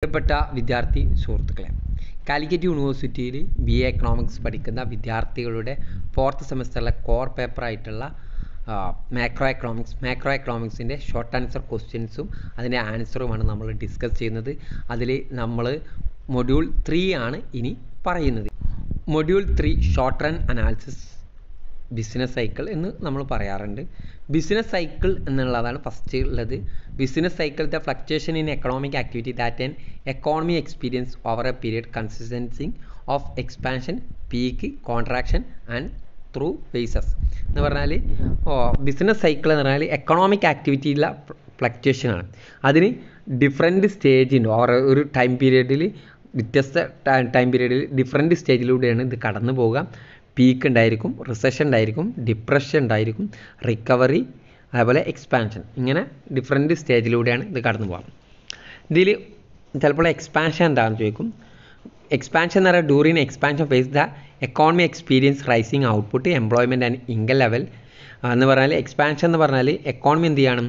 പ്രിയപ്പെട്ട വിദ്യാർത്ഥി സുഹൃത്തുക്കളെ കാലിക്കറ്റ് യൂണിവേഴ്സിറ്റിയിൽ ബി എ എക്കണോമിക്സ് പഠിക്കുന്ന വിദ്യാർത്ഥികളുടെ ഫോർത്ത് സെമസ്റ്ററിലെ കോർ പേപ്പറായിട്ടുള്ള മാക്രോ എക്കണോമിക്സ് മാക്രോ എക്കണോമിക്സിൻ്റെ ഷോർട്ട് ആൻസർ ക്വസ്റ്റ്യൻസും അതിൻ്റെ ആൻസറുമാണ് നമ്മൾ ഡിസ്കസ് ചെയ്യുന്നത് അതിൽ നമ്മൾ മൊഡ്യൂൾ ത്രീ ആണ് ഇനി പറയുന്നത് module three short run analysis business cycle എന്ന് നമ്മൾ പറയാറുണ്ട് ബിസിനസ് സൈക്കിൾ എന്നുള്ളതാണ് ഫസ്റ്റ് ഉള്ളത് business cycle the fluctuation in economic activity that an economy experience over a period consisting of expansion peak contraction and trough phases എന്ന് പറഞ്ഞാൽ business cycle എന്ന് പറഞ്ഞാൽ economic ആക്ടിവിറ്റിയിലുള്ള ഫ്ലക്ച്വേഷനാണ് അതിന് ഡിഫറെൻറ്റ് സ്റ്റേജ് ഉണ്ട് ഓവർ ഒരു ടൈം പീരീഡിൽ വ്യത്യസ്ത ടൈം പീരീഡിൽ ഡിഫറെൻറ്റ് സ്റ്റേജിലൂടെയാണ് ഇത് കടന്നു പോവുക പീക്ക് ഉണ്ടായിരിക്കും റിസഷൻ ഉണ്ടായിരിക്കും ഡിപ്രഷൻ ഉണ്ടായിരിക്കും റിക്കവറി അതേപോലെ എക്സ്പാൻഷൻ ഇങ്ങനെ ഡിഫറെൻറ്റ് സ്റ്റേജിലൂടെയാണ് ഇത് കടന്നു പോകാം ഇതിൽ ചിലപ്പോൾ എക്സ്പാൻഷൻ എന്താണെന്ന് ചോദിക്കും എക്സ്പാൻഷൻ എന്ന് പറയുന്നത് during expansion phase the economy experience rising output employment and income level എന്ന് പറഞ്ഞാൽ എക്സ്പാൻഷൻ എന്ന് പറഞ്ഞാൽ എക്കോണമി എന്ത് ചെയ്യണം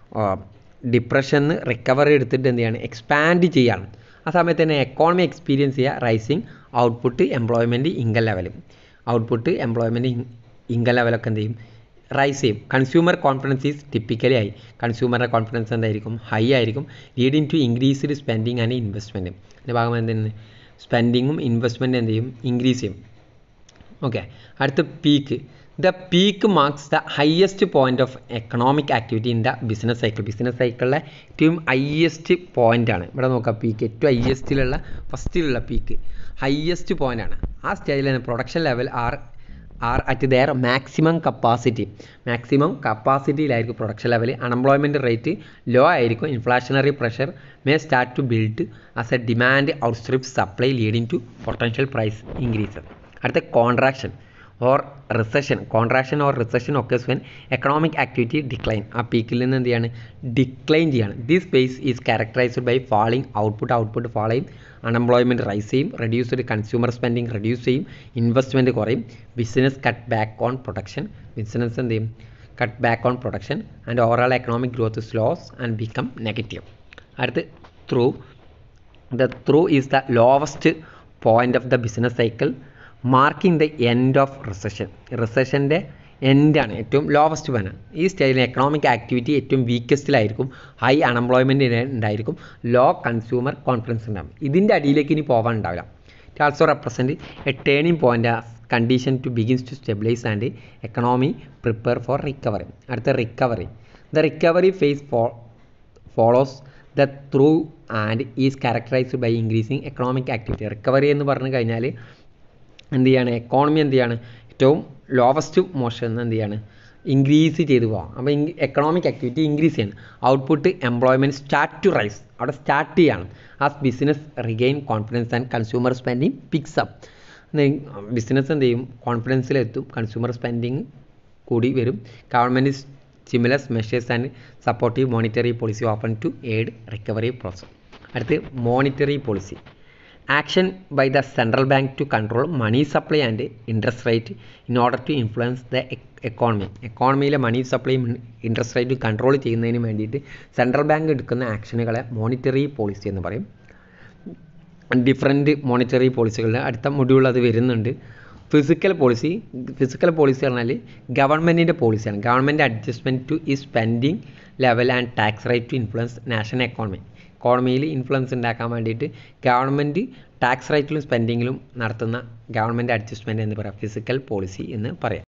ഡിപ്രഷൻ റിക്കവറി എടുത്തിട്ട് എന്ത് ചെയ്യണം എക്സ്പാൻഡ് ചെയ്യണം ആ സമയത്ത് തന്നെ എക്കോണമി എക്സ്പീരിയൻസ് ചെയ്യുക rising output employment income level output employment income ലെവലൊക്കെ എന്ത് ചെയ്യും റൈസ് ചെയ്യും കൺസ്യൂമർ കോൺഫിഡൻസ് ഈസ് ടിപ്പിക്കലി ആയി കൺസ്യൂമറുടെ കോൺഫിഡൻസ് എന്തായിരിക്കും ഹൈ ആയിരിക്കും leading to increased spending and investment ഇതിൻ്റെ ഭാഗം എന്താണ് സ്പെൻഡിങ്ങും ഇൻവെസ്റ്റ്മെൻറ്റ് എന്ത് ചെയ്യും ഇൻക്രീസ് ചെയ്യും ഓക്കെ അടുത്ത peak the peak marks the highest point of economic activity in the business cycle business സൈക്കിളിലെ ഏറ്റവും ഹയസ്റ്റ് പോയിൻ്റാണ് ഇവിടെ നോക്കാം പീക്ക് ഏറ്റവും ഹയസ്റ്റിലുള്ള ഫസ്റ്റിലുള്ള പീക്ക് ഹയസ്റ്റ് പോയിൻ്റാണ് ആ സ്റ്റേജിൽ production level are are at their maximum capacity maximum കപ്പാസിറ്റിയിലായിരിക്കും production level unemployment rate low ആയിരിക്കും inflationary pressure may start to build as a demand outstrip supply leading to potential price increase അടുത്ത contraction or recession contraction or recession occurs when economic activity decline ആ പീക്കിൽ നിന്ന് എന്ത് ചെയ്യാണ് decline ചെയ്യാണ് this space is characterized by falling output output fall ചെയ്യും unemployment rise ചെയ്യും reduced consumer spending reduce ചെയ്യും ഇൻവെസ്റ്റ്മെൻറ്റ് കുറയും business cut back on production business എന്ത് ചെയ്യും cut back on production and overall economic growth slows and become negative അടുത്ത് through the through is the lowest point of the business cycle marking the end of recession റിസഷൻ്റെ എൻഡാണ് ഏറ്റവും lowest വന ഈ സ്റ്റേജിൽ economic activity ഏറ്റവും വീക്കസ്റ്റിലായിരിക്കും high unemployment ഉണ്ടായിരിക്കും ലോ കൺസ്യൂമർ കോൺഫിഡൻസ് ഉണ്ടാകും ഇതിൻ്റെ അടിയിലേക്ക് ഇനി പോകാൻ ഉണ്ടാവില്ല it also represent a turning point condition to begins to stabilize and economy prepare for recovery അടുത്ത റിക്കവറി ദ റിക്കവറി ഫേസ് ഫോ follows the through and is characterized by increasing economic activity recovery എന്ന് പറഞ്ഞു കഴിഞ്ഞാൽ എന്ത് ചെയ്യാണ് economy എന്ത് ചെയ്യാണ് ഏറ്റവും ലോവസ്റ്റ് മോഷൻ എന്ത് ചെയ്യാണ് ഇൻക്രീസ് ചെയ്തു പോകാം അപ്പോൾ എക്കണോമിക് ആക്ടിവിറ്റി ഇൻക്രീസ് ചെയ്യണം output employment start to rise അവിടെ സ്റ്റാർട്ട് ചെയ്യണം as business regain confidence and consumer spending picks up business എന്ത് ചെയ്യും കോൺഫിഡൻസിലെത്തും കൺസ്യൂമർ സ്പെൻഡിങ് കൂടി വരും government stimulus measures and supportive monetary policy open to aid recovery process അടുത്ത് monetary policy action by the central bank to control money supply and interest rate in order to influence the economy എക്കോണമിയിലെ money സപ്ലൈയും interest റേറ്റും control ചെയ്യുന്നതിന് വേണ്ടിയിട്ട് central bank എടുക്കുന്ന ആക്ഷനുകളെ monetary policy എന്ന് പറയും different monetary പോളിസികളുടെ അടുത്ത മൊഡ്യൂൾ അത് വരുന്നുണ്ട് ഫിസിക്കൽ പോളിസി ഫിസിക്കൽ പോളിസി പറഞ്ഞാൽ ഗവൺമെൻറ്റിൻ്റെ പോളിസിയാണ് ഗവൺമെൻറ് അഡ്ജസ്റ്റ്മെൻറ്റ് ടു ഈ spending level and tax rate to influence national economy എക്കോണമിയിൽ ഇൻഫ്ലുവൻസ് ഉണ്ടാക്കാൻ വേണ്ടിയിട്ട് ഗവൺമെൻറ് ടാക്സ് റേറ്റിലും സ്പെൻഡിങ്ങിലും നടത്തുന്ന ഗവൺമെൻറ് അഡ്ജസ്റ്റ്മെൻറ്റ് എന്ന് പറയാം ഫിസിക്കൽ പോളിസി എന്ന് പറയാം